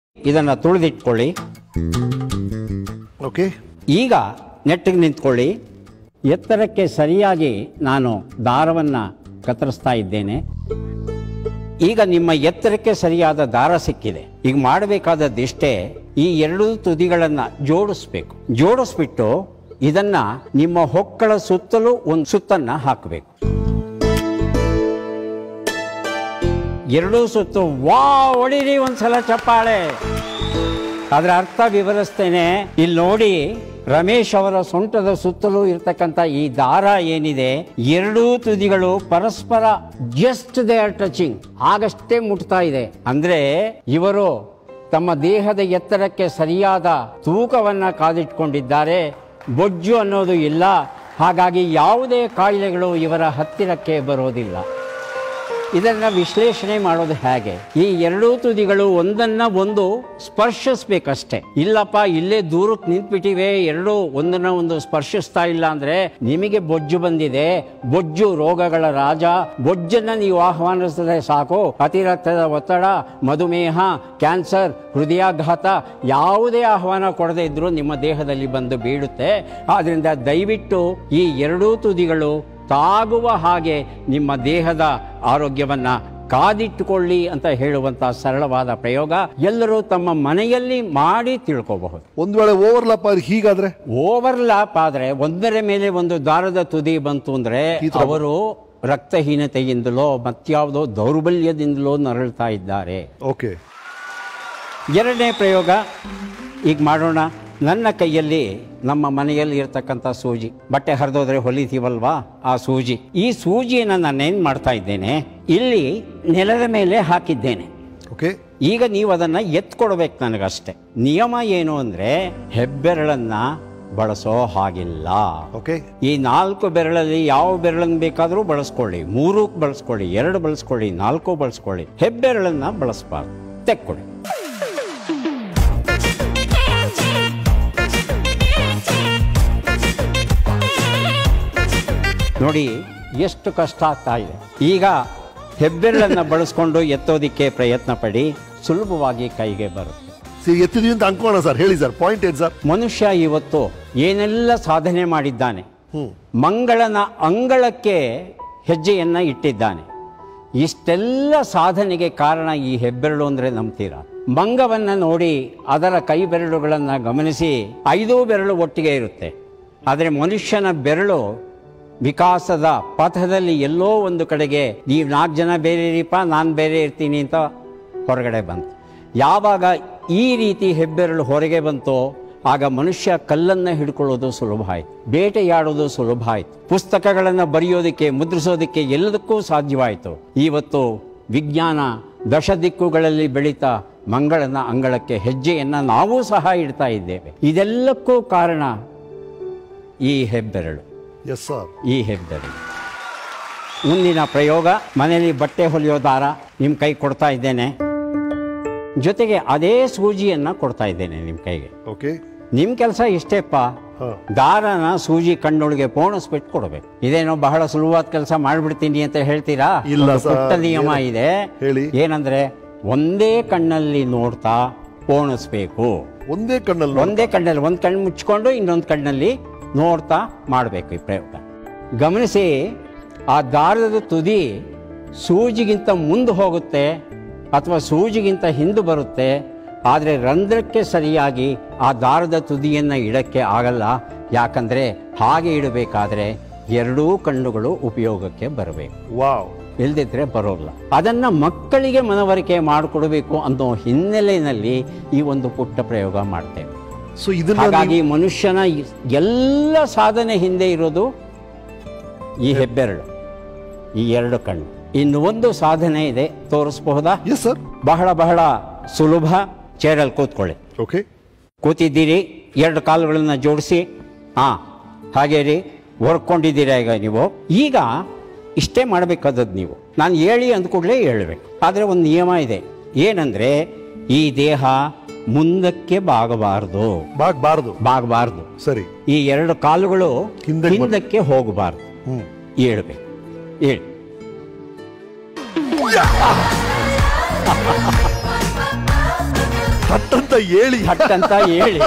ಇದನ್ನು ತುಳಿದಿಟ್ಕೊಳ್ಳಿ ಓಕೆ ಈಗ ನೆಟ್ಟಿಗೆ ನಿಂತ್ಕೊಳ್ಳಿ ಎತ್ತರಕ್ಕೆ ಸರಿಯಾಗಿ ನಾನು ದಾರವನ್ನು ಕತ್ತರಿಸ್ತಾ ಇದ್ದೇನೆ ಈಗ ನಿಮ್ಮ ಎತ್ತರಕ್ಕೆ ಸರಿಯಾದ ದಾರ ಸಿಕ್ಕಿದೆ ಈಗ ಮಾಡಬೇಕಾದದ್ದಿಷ್ಟೇ ಈ ಎರಡೂ ತುದಿಗಳನ್ನು ಜೋಡಿಸ್ಬೇಕು ಜೋಡಿಸ್ಬಿಟ್ಟು ಇದನ್ನ ನಿಮ್ಮ ಹೊಕ್ಕಳ ಸುತ್ತಲೂ ಒಂದು ಸುತ್ತನ್ನ ಹಾಕಬೇಕು ಎರಡೂ ಸುತ್ತು ವಾ ಹೊಡಿರಿ ಒಂದ್ಸಲ ಚಪ್ಪಾಳೆ ಅದರ ಅರ್ಥ ವಿವರಿಸ್ತೇನೆ ಇಲ್ಲಿ ನೋಡಿ ರಮೇಶ್ ಅವರ ಸೊಂಟದ ಸುತ್ತಲೂ ಇರ್ತಕ್ಕಂಥ ಈ ದಾರ ಏನಿದೆ ಎರಡೂ ತುದಿಗಳು ಪರಸ್ಪರ ಜಸ್ಟ್ ದೇ ಆರ್ ಟಚಿಂಗ್ ಆಗಷ್ಟೇ ಮುಟ್ತಾ ಇದೆ ಅಂದ್ರೆ ಇವರು ತಮ್ಮ ದೇಹದ ಎತ್ತರಕ್ಕೆ ಸರಿಯಾದ ತೂಕವನ್ನ ಕಾದಿಟ್ಕೊಂಡಿದ್ದಾರೆ ಬೊಜ್ಜು ಅನ್ನೋದು ಇಲ್ಲ ಹಾಗಾಗಿ ಯಾವುದೇ ಕಾಯಿಲೆಗಳು ಇವರ ಹತ್ತಿರಕ್ಕೆ ಬರೋದಿಲ್ಲ ಇದನ್ನ ವಿಶ್ಲೇಷಣೆ ಮಾಡೋದು ಹೇಗೆ ಈ ಎರಡೂ ತುದಿಗಳು ಒಂದನ್ನ ಒಂದು ಸ್ಪರ್ಶಿಸ್ಬೇಕಷ್ಟೇ ಇಲ್ಲಪ್ಪ ಇಲ್ಲೇ ದೂರಕ್ಕೆ ನಿಂತ್ಬಿಟ್ಟಿವೆ ಎರಡು ಒಂದನ್ನ ಒಂದು ಸ್ಪರ್ಶಿಸ್ತಾ ಇಲ್ಲ ಅಂದ್ರೆ ನಿಮಗೆ ಬೊಜ್ಜು ಬಂದಿದೆ ಬೊಜ್ಜು ರೋಗಗಳ ರಾಜ ಬೊಜ್ಜನ್ನ ನೀವು ಆಹ್ವಾನಿಸಿದ್ರೆ ಸಾಕು ಅತಿರಕ್ತದ ಒತ್ತಡ ಮಧುಮೇಹ ಕ್ಯಾನ್ಸರ್ ಹೃದಯಾಘಾತ ಯಾವುದೇ ಆಹ್ವಾನ ಕೊಡದೇ ಇದ್ರೂ ನಿಮ್ಮ ದೇಹದಲ್ಲಿ ಬಂದು ಬೀಳುತ್ತೆ ಆದ್ರಿಂದ ದಯವಿಟ್ಟು ಈ ಎರಡೂ ತುದಿಗಳು ತಾಗುವ ಹಾಗೆ ನಿಮ್ಮ ದೇಹದ ಆರೋಗ್ಯವನ್ನ ಕಾದಿಟ್ಟುಕೊಳ್ಳಿ ಅಂತ ಹೇಳುವಂತ ಸರಳವಾದ ಪ್ರಯೋಗ ಎಲ್ಲರೂ ತಮ್ಮ ಮನೆಯಲ್ಲಿ ಮಾಡಿ ತಿಳ್ಕೋಬಹುದು ಒಂದ್ ವೇಳೆ ಓವರ್ಲಾಪ್ ಆದ್ರೆ ಹೀಗಾದ್ರೆ ಓವರ್ಲ್ಯಾಪ್ ಆದ್ರೆ ಒಂದರ ಮೇಲೆ ಒಂದು ದಾರದ ತುದಿ ಬಂತು ಅಂದ್ರೆ ಈ ತರ ಅವರು ರಕ್ತಹೀನತೆಯಿಂದಲೋ ಮತ್ಯಾವುದೋ ದೌರ್ಬಲ್ಯದಿಂದಲೋ ನರಳ್ತಾ ಇದ್ದಾರೆ ಓಕೆ ಎರಡನೇ ಪ್ರಯೋಗ ಈಗ ಮಾಡೋಣ ನನ್ನ ಕೈಯಲ್ಲಿ ನಮ್ಮ ಮನೆಯಲ್ಲಿ ಇರ್ತಕ್ಕಂಥ ಸೂಜಿ ಬಟ್ಟೆ ಹರಿದೋದ್ರೆ ಹೊಲಿತೀವಲ್ವಾ ಆ ಸೂಜಿ ಈ ಸೂಜಿಯನ್ನು ನಾನೇನ್ ಮಾಡ್ತಾ ಇದ್ದೇನೆ ಇಲ್ಲಿ ನೆಲದ ಮೇಲೆ ಹಾಕಿದ್ದೇನೆ ಓಕೆ ಈಗ ನೀವು ಅದನ್ನ ಎತ್ಕೊಡ್ಬೇಕು ನನಗಷ್ಟೇ ನಿಯಮ ಏನು ಅಂದ್ರೆ ಹೆಬ್ಬೆರಳನ್ನ ಬಳಸೋ ಹಾಗಿಲ್ಲ ಓಕೆ ಈ ನಾಲ್ಕು ಬೆರಳಲ್ಲಿ ಯಾವ ಬೆರಳನ್ನು ಬೇಕಾದರೂ ಬಳಸ್ಕೊಳ್ಳಿ ಮೂರು ಬಳಸ್ಕೊಳ್ಳಿ ಎರಡು ಬಳಸ್ಕೊಳ್ಳಿ ನಾಲ್ಕು ಬಳಸ್ಕೊಳ್ಳಿ ಹೆಬ್ಬೆರಳನ್ನ ಬಳಸಬಾರ್ದು ತೆಕ್ಕೊಳ್ಳಿ ನೋಡಿ ಎಷ್ಟು ಕಷ್ಟ ಆಗ್ತಾ ಇದೆ ಈಗ ಹೆಬ್ಬೆರಳನ್ನ ಬಳಸ್ಕೊಂಡು ಎತ್ತೋದಿಕ್ಕೆ ಪ್ರಯತ್ನ ಪಡಿ ಸುಲಭವಾಗಿ ಕೈಗೆ ಬರುತ್ತೆ ಸಿ ಎತ್ತಿದ್ವಿ ಅಂತ ಅನ್ಕೋಣ ಸರ್ ಹೇಳಿ ಸರ್ ಪಾಯಿಂಟ್ ಏನ್ ಸರ್ ಮನುಷ್ಯ ಇವತ್ತು ಏನೆಲ್ಲ ಸಾಧನೆ ಮಾಡಿದ್ದಾನೆ ಹ್ಮ್ ಮಂಗಳನ ಅಂಗಳಕ್ಕೆ ಹೆಜ್ಜೆಯನ್ನ ಇಟ್ಟಿದ್ದಾನೆ ಇಷ್ಟೆಲ್ಲ ಸಾಧನೆಗೆ ಕಾರಣ ಈ ಹೆಬ್ಬೆರಳು ಅಂದ್ರೆ ನಂಬ್ತೀರಾ ಮಂಗವನ್ನ ನೋಡಿ ಅದರ ಕೈ ಬೆರಳುಗಳನ್ನ ಗಮನಿಸಿ ಐದೂ ಬೆರಳು ಒಟ್ಟಿಗೆ ಇರುತ್ತೆ ಆದರೆ ಮನುಷ್ಯನ ಬೆರಳು ವಿಕಾಸದ ಪಥದಲ್ಲಿ ಎಲ್ಲೋ ಒಂದು ಕಡೆಗೆ ನೀವು ನಾಲ್ಕು ಜನ ಬೇರೆ ಇರಿಪ್ಪ ನಾನು ಬೇರೆ ಇರ್ತೀನಿ ಅಂತ ಹೊರಗಡೆ ಬಂತು ಯಾವಾಗ ಈ ರೀತಿ ಹೆಬ್ಬೆರಳು ಹೊರಗೆ ಬಂತೋ ಆಗ ಮನುಷ್ಯ ಕಲ್ಲನ್ನು ಹಿಡ್ಕೊಳ್ಳೋದು ಸುಲಭ ಆಯ್ತು ಬೇಟೆಯಾಡೋದು ಸುಲಭ ಆಯ್ತು ಪುಸ್ತಕಗಳನ್ನು ಬರೆಯೋದಕ್ಕೆ ಮುದ್ರಿಸೋದಕ್ಕೆ ಎಲ್ಲದಕ್ಕೂ ಸಾಧ್ಯವಾಯಿತು ಇವತ್ತು ವಿಜ್ಞಾನ ದಶ ದಿಕ್ಕುಗಳಲ್ಲಿ ಬೆಳೀತಾ ಮಂಗಳನ ಅಂಗಳಕ್ಕೆ ಹೆಜ್ಜೆಯನ್ನ ನಾವೂ ಸಹ ಇಡ್ತಾ ಇದ್ದೇವೆ ಇದೆಲ್ಲಕ್ಕೂ ಕಾರಣ ಈ ಹೆಬ್ಬೆರಳು ಎಸ್ ಸರ್ ಈ ಹೆಬ್ಬೆರಳು ಮುಂದಿನ ಪ್ರಯೋಗ ಮನೆಯಲ್ಲಿ ಬಟ್ಟೆ ಹೊಲಿಯೋ ದಾರ ನಿಮ್ಮ ಕೈ ಕೊಡ್ತಾ ಇದ್ದೇನೆ ಜೊತೆಗೆ ಅದೇ ಸೂಜಿಯನ್ನ ಕೊಡ್ತಾ ಇದ್ದೇನೆ ನಿಮ್ಮ ಕೈಗೆ ಓಕೆ ನಿಮ್ಮ ಕೆಲಸ ಇಷ್ಟೇಪ್ಪ ಹಾ ದಾರನ ಸೂಜಿ ಕಣ್ಣೊಳಗೆ ಪೋಣಿಸ್ಬಿಟ್ಟು ಕೊಡಬೇಕು ಇದೇನೋ ಬಹಳ ಸುಲಭವಾದ ಕೆಲಸ ಮಾಡ್ಬಿಡ್ತೀನಿ ಅಂತ ಹೇಳ್ತೀರಾ ಇಲ್ಲ ಒಂದು ಸರ್. ಪುಟ್ಟ ನಿಯಮ ಏನು? ಇದೆ ಹೇಳಿ. ಏನಂದ್ರೆ ಒಂದೇ ಕಣ್ಣಲ್ಲಿ ನೋಡ್ತಾ ಪೋಣಿಸ್ಬೇಕು ಒಂದೇ ಕಣ್ಣಲ್ಲಿ ಒಂದೇ ಕಣ್ಣಲ್ಲಿ ಒಂದು ಕಣ್ಣು ಮುಚ್ಕೊಂಡು ಇನ್ನೊಂದು ಕಣ್ಣಲ್ಲಿ ನೋಡ್ತಾ ಮಾಡಬೇಕು ಈ ಪ್ರಯೋಗ ಗಮನಿಸಿ ಆ ದಾರದ ತುದಿ ಸೂಜಿಗಿಂತ ಮುಂದೆ ಹೋಗುತ್ತೆ ಅಥವಾ ಸೂಜಿಗಿಂತ ಹಿಂದೆ ಬರುತ್ತೆ ಆದರೆ ರಂಧ್ರಕ್ಕೆ ಸರಿಯಾಗಿ ಆ ದಾರದ ತುದಿಯನ್ನು ಇಡಕ್ಕೆ ಆಗಲ್ಲ ಯಾಕಂದರೆ ಹಾಗೆ ಇಡಬೇಕಾದ್ರೆ ಎರಡೂ ಕಣ್ಣುಗಳು ಉಪಯೋಗಕ್ಕೆ ಬರಬೇಕು ವಾವ್ ಇಲ್ದಿದ್ರೆ ಬರೋಲ್ಲ ಅದನ್ನ ಮಕ್ಕಳಿಗೆ ಮನವರಿಕೆ ಮಾಡಿಕೊಡ್ಬೇಕು ಅನ್ನೋ ಹಿನ್ನೆಲೆಯಲ್ಲಿ ಈ ಒಂದು ಪುಟ್ಟ ಪ್ರಯೋಗ ಮಾಡ್ತೇವೆ ಸೊ ಇದನ್ನ ಹಾಗಾಗಿ ನೀವು- ಮನುಷ್ಯನ ಈ ಎಲ್ಲ ಸಾಧನೆ ಹಿಂದೆ ಇರೋದು ಈ ಹೆಬ್ಬೆರಳು ಈ ಎರಡು ಕಣ್ಣು ಇನ್ನು ಒಂದು ಸಾಧನೆ ಇದೆ ತೋರಿಸಬಹುದಾ ಎಸ್ ಸರ್ ಬಹಳ ಬಹಳ ಸುಲಭ ಚೇರಲ್ಲಿ ಕೂತ್ಕೊಳ್ಳಿ ಓಕೆ ಕೂತಿದ್ದೀರಿ ಎರಡು ಕಾಲುಗಳನ್ನು ಜೋಡಿಸಿ ಹಾ ಹಾಗೆ ರೀ ಹೊರ್ಕೊಂಡಿದ್ದೀರಾ ಈಗ ನೀವು ಈಗ ಇಷ್ಟೇ ಮಾಡಬೇಕಾದದ್ದು ನೀವು ನಾನು ಹೇಳಿ ಅಂದ್ಕೂಡಲೇ ಹೇಳಬೇಕು ಆದರೆ ಒಂದು ನಿಯಮ ಇದೆ ಏನಂದ್ರೆ ಈ ದೇಹ ಮುಂದಕ್ಕೆ ಬಾಗಬಾರದು ಬಾಗ್ಬಾರ್ದು ಬಾಗಬಾರದು ಸರಿ ಈ ಎರಡು ಕಾಲುಗಳು ಹಿಂದಕ್ಕೆ ಬರ್- ಹಿಂದಕ್ಕೆ ಹೋಗಬಾರದು ಹ್ಮ್ ಹೇಳ್ಬೇಕು ಹೇಳಿ ತಟ್ ಅಂತ ಹೇಳಿ ಥಟ್ ಅಂತ ಹೇಳಿ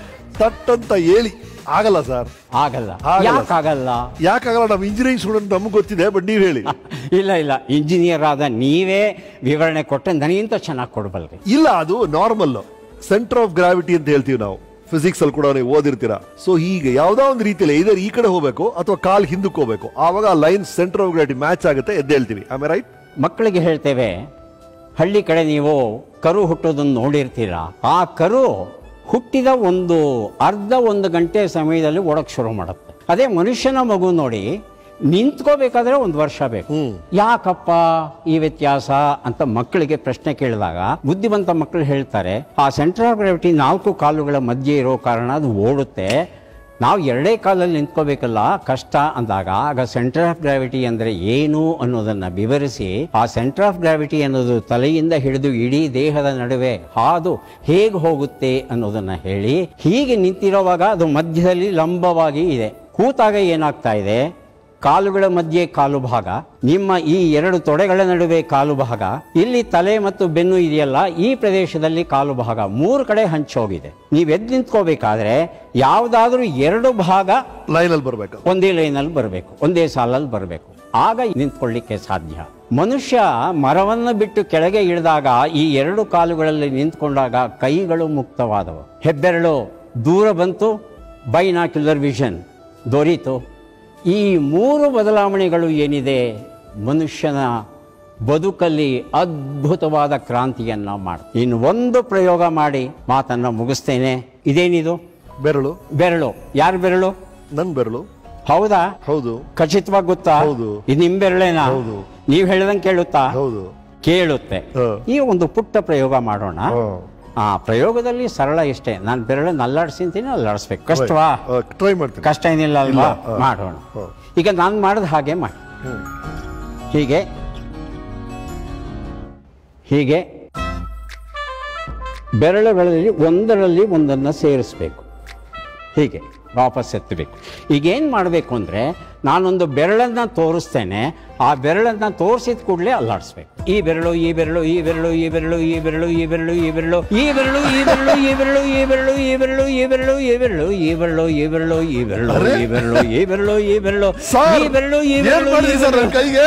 ತಟ್ ಅಂತ ಹೇಳಿ ಆಗಲ್ಲ ಸರ್ ಆಗಲ್ಲ ಆಗಲ್ಲ. ಯಾಕಾಗಲ್ಲ ಯಾಕಾಗಲ್ಲ ನಮ್ಮ ಇಂಜಿನಿಯರಿಂಗ್ ಸ್ಟೂಡೆಂಟ್ ನಮ್ಗೆ ಗೊತ್ತಿದೆ ಬಟ್ ನೀವ್ ಹೇಳಿ ಇಲ್ಲ ಇಲ್ಲ ಇಂಜಿನಿಯರ್ ಆದ ನೀವೇ ವಿವರಣೆ ಕೊಟ್ಟರೆ ನನಗಿಂತ ಚೆನ್ನಾಗಿ ಕೊಡಬಲ್ರಿ ಇಲ್ಲ ಅದು ನಾರ್ಮಲ್ ಸೆಂಟರ್ ಆಫ್ ಗ್ರಾವಿಟಿ ಅಂತ ಹೇಳ್ತೀವಿ ನಾವು ಫಿಸಿಕ್ಸ್ ಅಲ್ಲಿ ಕೂಡ ನೀವು ಓದಿರ್ತೀರಾ ಸೊ ಹೀಗೆ ಯಾವ್ದೋ ಒಂದು ರೀತಿಯಲ್ಲಿ ಇದರ ಈ ಕಡೆ ಹೋಗ್ಬೇಕು ಅಥವಾ ಕಾಲ್ ಹಿಂದಕ್ಕೆ ಹೋಗ್ಬೇಕು ಆವಾಗ ಆ line centre of gravity match ಆಗುತ್ತೆ ಎದ್ದೇಳ್ತೀವಿ ಆಮೇಲೆ ರೈಟ್ ಮಕ್ಕಳಿಗೆ ಹೇಳ್ತೇವೆ ಹಳ್ಳಿ ಕಡೆ ನೀವು ಕರು ಹುಟ್ಟೋದನ್ನು ನೋಡಿರ್ತೀರಾ ಆ ಕರು ಹುಟ್ಟಿದ ಒಂದು ಅರ್ಧ ಒಂದು ಗಂಟೆ ಸಮಯದಲ್ಲಿ ಓಡಕ್ ಶುರು ಮಾಡುತ್ತೆ ಅದೇ ಮನುಷ್ಯನ ಮಗು ನೋಡಿ ನಿಂತ್ಕೋಬೇಕಾದ್ರೆ ಒಂದು ವರ್ಷ ಬೇಕು ಯಾಕಪ್ಪ ಈ ವ್ಯತ್ಯಾಸ ಅಂತ ಮಕ್ಕಳಿಗೆ ಪ್ರಶ್ನೆ ಕೇಳಿದಾಗ ಬುದ್ಧಿವಂತ ಮಕ್ಕಳು ಹೇಳ್ತಾರೆ ಆ ಸೆಂಟರ್ ಆಫ್ ಗ್ರಾವಿಟಿ ನಾಲ್ಕು ಕಾಲುಗಳ ಮಧ್ಯೆ ಇರೋ ಕಾರಣ ಅದು ಓಡುತ್ತೆ ನಾವು ಎರಡೇ ಕಾಲಲ್ಲಿ ನಿಂತ್ಕೋಬೇಕಲ್ಲ ಕಷ್ಟ ಅಂದಾಗ ಆಗ ಸೆಂಟರ್ ಆಫ್ ಗ್ರಾವಿಟಿ ಅಂದ್ರೆ ಏನು ಅನ್ನೋದನ್ನ ವಿವರಿಸಿ ಆ ಸೆಂಟರ್ ಆಫ್ ಗ್ರಾವಿಟಿ ಅನ್ನೋದು ತಲೆಯಿಂದ ಹಿಡಿದು ಇಡೀ ದೇಹದ ನಡುವೆ ಹಾದು ಹೇಗೆ ಹೋಗುತ್ತೆ ಅನ್ನೋದನ್ನ ಹೇಳಿ ಹೀಗೆ ನಿಂತಿರುವಾಗ ಅದು ಮಧ್ಯದಲ್ಲಿ ಲಂಬವಾಗಿ ಇದೆ ಕೂತಾಗ ಏನಾಗ್ತಾ ಇದೆ ಕಾಲುಗಳ ಮಧ್ಯೆ ಕಾಲು ಭಾಗ ನಿಮ್ಮ ಈ ಎರಡು ತೊಡೆಗಳ ನಡುವೆ ಕಾಲು ಭಾಗ ಇಲ್ಲಿ ತಲೆ ಮತ್ತು ಬೆನ್ನು ಇದೆಯಲ್ಲ ಈ ಪ್ರದೇಶದಲ್ಲಿ ಕಾಲು ಭಾಗ ಮೂರು ಕಡೆ ಹಂಚೋಗಿದೆ ನೀವು ಎದ್ದು ನಿಂತ್ಕೋಬೇಕಾದ್ರೆ ಯಾವುದಾದ್ರೂ ಎರಡು ಭಾಗ ಲೈನ್ ಅಲ್ಲಿ ಬರ್ಬೇಕು ಒಂದೇ ಲೈನಲ್ಲಿ ಬರಬೇಕು ಒಂದೇ ಸಾಲಲ್ಲಿ ಬರಬೇಕು ಆಗ ನಿಂತ್ಕೊಳ್ಳಿಕ್ಕೆ ಸಾಧ್ಯ ಮನುಷ್ಯ ಮರವನ್ನು ಬಿಟ್ಟು ಕೆಳಗೆ ಇಳಿದಾಗ ಈ ಎರಡು ಕಾಲುಗಳಲ್ಲಿ ನಿಂತ್ಕೊಂಡಾಗ ಕೈಗಳು ಮುಕ್ತವಾದವು ಹೆಬ್ಬೆರಳು ದೂರ ಬಂತು ಬೈನಾಕ್ಯುಲರ್ ವಿಷನ್ ದೊರೀತು ಈ ಮೂರು ಬದಲಾವಣೆಗಳು ಏನಿದೆ ಮನುಷ್ಯನ ಬದುಕಲ್ಲಿ ಅದ್ಭುತವಾದ ಕ್ರಾಂತಿಯನ್ನ ಮಾಡಿ ಇನ್ನು ಒಂದು ಪ್ರಯೋಗ ಮಾಡಿ ಮಾತನ್ನ ಮುಗಿಸ್ತೇನೆ ಇದೇನಿದು ಬೆರಳು ಬೆರಳು ಯಾರ ಬೆರಳು ನನ್ ಬೆರಳು ಹೌದಾ ಹೌದು ಖಚಿತವಾಗಿ ಗೊತ್ತಾ ಹೌದು. ಇದು ನಿಮ್ ಬೆರಳೇನಾ ಹೌದು. ನೀವ್ ಹೇಳ್ದಂಗೆ ಕೇಳುತ್ತಾ ಹೌದು ಕೇಳುತ್ತೆ ಹ. ಈ ಒಂದು ಪುಟ್ಟ ಪ್ರಯೋಗ ಮಾಡೋಣ ಹ. ಆ ಪ್ರಯೋಗದಲ್ಲಿ ಸರಳ ಇಷ್ಟೇ ನಾನು ಬೆರಳನ್ನು ಅಲ್ಲಾಡ್ಸಿಂತೀನಿ ಅಲ್ಲಾಡಿಸ್ಬೇಕು ಕಷ್ಟವಾ ಟ್ರೈ ಮಾಡ್ತೀನಿ ಕಷ್ಟ ಏನಿಲ್ಲ ಅಲ್ವಾ ಇಲ್ಲ, ಹ. ಮಾಡೋಣ ಹ. ಈಗ ನಾನು ಮಾಡಿದ ಹಾಗೆ ಮಾಡಿ ಹ್ಮ್. ಹೀಗೆ ಹೀಗೆ ಬೆರಳುಗಳಲ್ಲಿ ಒಂದರಲ್ಲಿ ಒಂದನ್ನು ಸೇರಿಸ್ಬೇಕು ಹೀಗೆ ವಾಪಸ್ ಎತ್ತಬೇಕು ಈಗೇನು ಮಾಡಬೇಕು ಅಂದರೆ ನಾನೊಂದು ಬೆರಳನ್ನು ತೋರಿಸ್ತೇನೆ ಆ ಬೆರಳನ್ನು ತೋರಿಸಿದ ಕೂಡಲೇ ಅಲ್ಲಾಡಿಸ್ಬೇಕು ಈ ಬೆರಳು ಈ ಬೆರಳು ಈ ಬೆರಳು ಈ ಬೆರಳು ಈ ಬೆರಳು ಈ ಬೆರಳು ಈ ಬೆರಳು ಈ ಬೆರಳು ಈ ಬೆರಳು ಈ ಬೆರಳು ಈ ಬೆರಳು ಈ ಬೆರಳು ಈ ಬೆರಳು ಈ ಬೆರಳು ಈ ಬೆರಳು ಈ ಬೆರಳು ಈ ಬೆರಳು ಅರೆ? ಈ ಬೆರಳು ಈ ಬೆರಳು ಈ ಬೆರಳು ಸರ್, ಈ ಬೆರಳು ಈ ಏನ್ ಬೆರಳು ಈ ಮಾಡಿದ್ರಿ ಸರ್ ಬೆರಳು ನನ್ ಕೈಗೆ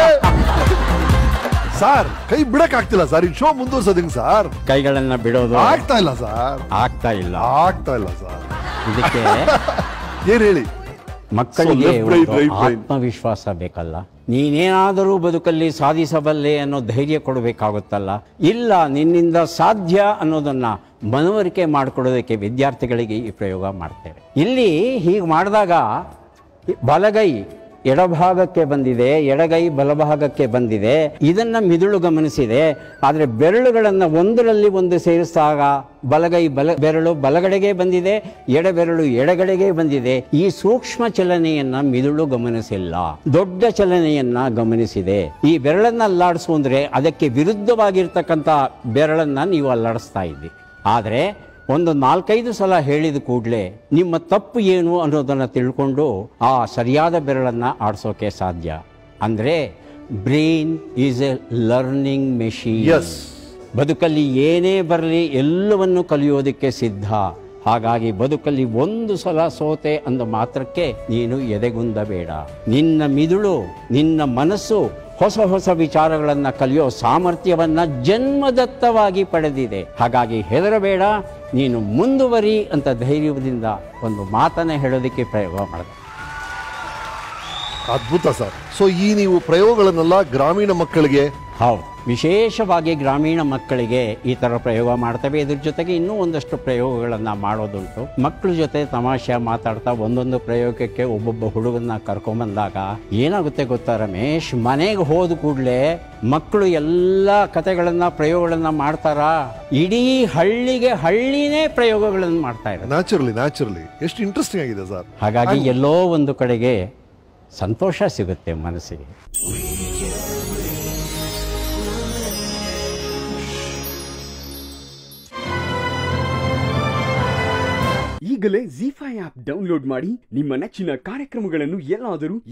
ಸರ್ ಕೈ ಬಿಡಕ್ ಆಗ್ತಿಲ್ಲ ಸರ್ ಈ ಶೋ ಮುಂದುವರ್ಸೋದಿಂಗ್ ಸರ್ ಕೈಗಳನ್ನ ಬಿಡೋದು ಆಗ್ತಾ ಇಲ್ಲ ಸರ್ ಆಗ್ತಾ ಇಲ್ಲ ಆಗ್ತಾ ಇಲ್ಲ ಸರ್ ಇದಕ್ಕೆ ಏನ್ ಹೇಳಿ ಮಕ್ಕಳಿಗೆ So, left brain, ಒಂದು right brain. ಆತ್ಮವಿಶ್ವಾಸ ಬೇಕಲ್ಲ ನೀನೇನಾದರೂ ಬದುಕಲ್ಲಿ ಸಾಧಿಸಬಲ್ಲೆ ಅನ್ನೋ ಧೈರ್ಯ ಕೊಡಬೇಕಾಗುತ್ತಲ್ಲ ಇಲ್ಲ ನಿನ್ನಿಂದ ಸಾಧ್ಯ ಅನ್ನೋದನ್ನ ಮನವರಿಕೆ ಮಾಡಿಕೊಡೋದಕ್ಕೆ ವಿದ್ಯಾರ್ಥಿಗಳಿಗೆ ಈ ಪ್ರಯೋಗ ಮಾಡ್ತೇವೆ ಇಲ್ಲಿ ಹೀಗೆ ಮಾಡಿದಾಗ ಬಲಗೈ ಎಡಭಾಗಕ್ಕೆ ಬಂದಿದೆ ಎಡಗೈ ಬಲಭಾಗಕ್ಕೆ ಬಂದಿದೆ ಇದನ್ನ ಮಿದುಳು ಗಮನಿಸಿದೆ ಆದರೆ ಬೆರಳುಗಳನ್ನು ಒಂದರಲ್ಲಿ ಒಂದು ಸೇರಿಸಿದಾಗ ಬಲಗೈ ಬಲ ಬೆರಳು ಬಲಗಡೆಗೆ ಬಂದಿದೆ ಎಡಬೆರಳು ಎಡಗಡೆಗೆ ಬಂದಿದೆ ಈ ಸೂಕ್ಷ್ಮ ಚಲನೆಯನ್ನ ಮಿದುಳು ಗಮನಿಸಿಲ್ಲ ದೊಡ್ಡ ಚಲನೆಯನ್ನ ಗಮನಿಸಿದೆ ಈ ಬೆರಳನ್ನ ಅಲ್ಲಾಡಿಸು ಅಂದ್ರೆ ಅದಕ್ಕೆ ವಿರುದ್ಧವಾಗಿರ್ತಕ್ಕಂಥ ಬೆರಳನ್ನ ನೀವು ಅಲ್ಲಾಡಿಸ್ತಾ ಇದ್ದಿ ಆದರೆ ಒಂದು ನಾಲ್ಕೈದು ಸಲ ಹೇಳಿದ ಕೂಡಲೇ ನಿಮ್ಮ ತಪ್ಪು ಏನು ಅನ್ನೋದನ್ನು ತಿಳ್ಕೊಂಡು ಆ ಸರಿಯಾದ ಬೆರಳನ್ನು ಆಡಿಸೋಕೆ ಸಾಧ್ಯ ಅಂದರೆ brain is a learning machine as ಬದುಕಲ್ಲಿ ಏನೇ ಬರಲಿ ಎಲ್ಲವನ್ನು ಕಲಿಯೋದಕ್ಕೆ ಸಿದ್ಧ ಹಾಗಾಗಿ ಬದುಕಲ್ಲಿ ಒಂದು ಸಲ ಸೋತೆ ಅಂದ ಮಾತ್ರಕ್ಕೆ ನೀನು ಎದೆಗುಂದಬೇಡ ನಿನ್ನ ಮಿದುಳು ನಿನ್ನ ಮನಸ್ಸು ಹೊಸ ಹೊಸ ವಿಚಾರಗಳನ್ನ ಕಲಿಯೋ ಸಾಮರ್ಥ್ಯವನ್ನ ಜನ್ಮದತ್ತವಾಗಿ ಪಡೆದಿದೆ ಹಾಗಾಗಿ ಹೆದರಬೇಡ ನೀನು ಮುಂದುವರಿ ಅಂತ ಧೈರ್ಯದಿಂದ ಒಂದು ಮಾತನ್ನ ಹೇಳೋದಕ್ಕೆ ಪ್ರಯೋಗ ಮಾಡಿದೆ ಅದ್ಭುತ ಸರ್ ಸೊ ಈ ನೀವು ಪ್ರಯೋಗಗಳನ್ನೆಲ್ಲ ಗ್ರಾಮೀಣ ಮಕ್ಕಳಿಗೆ ಹೌದು ವಿಶೇಷವಾಗಿ ಗ್ರಾಮೀಣ ಮಕ್ಕಳಿಗೆ ಈ ಥರ ಪ್ರಯೋಗ ಮಾಡ್ತೇವೆ ಇದ್ರ ಜೊತೆಗೆ ಇನ್ನೂ ಒಂದಷ್ಟು ಪ್ರಯೋಗಗಳನ್ನು ಮಾಡೋದುಂಟು ಮಕ್ಕಳ ಜೊತೆ ತಮಾಷೆ ಮಾತಾಡ್ತಾ ಒಂದೊಂದು ಪ್ರಯೋಗಕ್ಕೆ ಒಬ್ಬೊಬ್ಬ ಹುಡುಗನ್ನ ಕರ್ಕೊಂಬಂದಾಗ ಏನಾಗುತ್ತೆ ಗೊತ್ತಾ ರಮೇಶ್ ಮನೆಗೆ ಹೋದ ಕೂಡಲೇ ಮಕ್ಕಳು ಎಲ್ಲ ಕತೆಗಳನ್ನ ಪ್ರಯೋಗಗಳನ್ನ ಮಾಡ್ತಾರ ಇಡೀ ಹಳ್ಳಿಗೆ ಹಳ್ಳಿನೇ ಪ್ರಯೋಗಗಳನ್ನು ಮಾಡ್ತಾ ಇರೋದು ನ್ಯಾಚುರಲಿ ನ್ಯಾಚುರಲಿ ಎಷ್ಟು ಇಂಟ್ರೆಸ್ಟಿಂಗ್ ಆಗಿದೆ ಸರ್ ಹಾಗಾಗಿ ಎಲ್ಲೋ ಒಂದು ಕಡೆಗೆ ಸಂತೋಷ ಸಿಗುತ್ತೆ ಮನಸ್ಸಿಗೆ ಈಗಲೇ ಜಿ ಫೈವ್ ಆಪ್ ಡೌನ್ಲೋಡ್ ಮಾಡಿ ನಿಮ್ಮ ನೆಚ್ಚಿನ ಕಾರ್ಯಕ್ರಮಗಳನ್ನು ಎಲ್ಲಾದರೂ